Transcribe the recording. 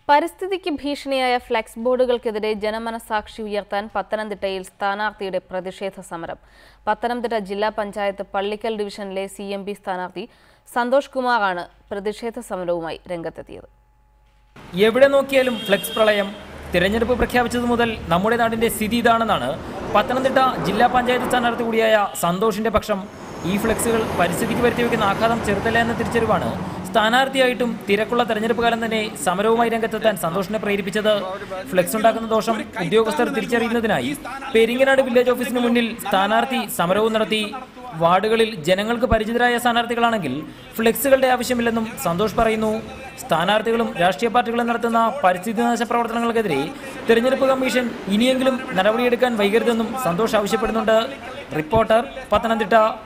പരിസ്ഥിതിക്ക് ഭീഷണിയായ ഫ്ലെക്സ് ബോർഡുകൾക്കെതിരെ ജനമനസാക്ഷി ഉയർത്താൻ പത്തനംതിട്ടയിൽ സ്ഥാനാർത്ഥിയുടെ പ്രതിഷേധ സമരം പത്തനംതിട്ട ജില്ലാ പഞ്ചായത്ത് പള്ളിക്കൽ ഡിവിഷനിലെ സി എം പി സ്ഥാനാർത്ഥി സന്തോഷ് കുമാറാണ് പ്രതിഷേധ സമരവുമായി രംഗത്തെത്തിയത് എവിടെ നോക്കിയാലും ഫ്ലെക്സ് പ്രളയം തിരഞ്ഞെടുപ്പ് പ്രഖ്യാപിച്ചതു മുതൽ നമ്മുടെ നാടിന്റെ സ്ഥിതി ഇതാണെന്നാണ് പത്തനംതിട്ട ജില്ലാ പഞ്ചായത്ത് സ്ഥാനാർത്ഥി കൂടിയായ സന്തോഷിന്റെ പക്ഷം ഈ ഫ്ലെക്സുകൾ പരിസ്ഥിതിക്ക് വരുത്തിവെക്കുന്ന ആഘാതം ചെറുതല്ല എന്ന തിരിച്ചറിവാണ് സ്ഥാനാർത്ഥിയായിട്ടും തിരക്കുള്ള തെരഞ്ഞെടുപ്പ് കാലം തന്നെ സമരവുമായി രംഗത്തെത്താൻ സന്തോഷിനെ പ്രേരിപ്പിച്ചത് ഫ്ലെക്സ് ഉണ്ടാക്കുന്ന ദോഷം ഉദ്യോഗസ്ഥർ തിരിച്ചറിയുന്നതിനായി പെരിങ്ങനാട് വില്ലേജ് ഓഫീസിന് മുന്നിൽ സ്ഥാനാർത്ഥി സമരവും നടത്തി വാർഡുകളിൽ ജനങ്ങൾക്ക് പരിചിതരായ സ്ഥാനാർത്ഥികളാണെങ്കിൽ ഫ്ലെക്സുകളുടെ ആവശ്യമില്ലെന്നും സന്തോഷ് പറയുന്നു സ്ഥാനാർത്ഥികളും രാഷ്ട്രീയ പാർട്ടികളും നടത്തുന്ന പരിസ്ഥിതി നാശ പ്രവർത്തനങ്ങൾക്കെതിരെ തെരഞ്ഞെടുപ്പ് കമ്മീഷൻ ഇനിയെങ്കിലും നടപടിയെടുക്കാൻ വൈകരുതെന്നും സന്തോഷ് ആവശ്യപ്പെടുന്നുണ്ട് റിപ്പോർട്ടർ പത്തനംതിട്ട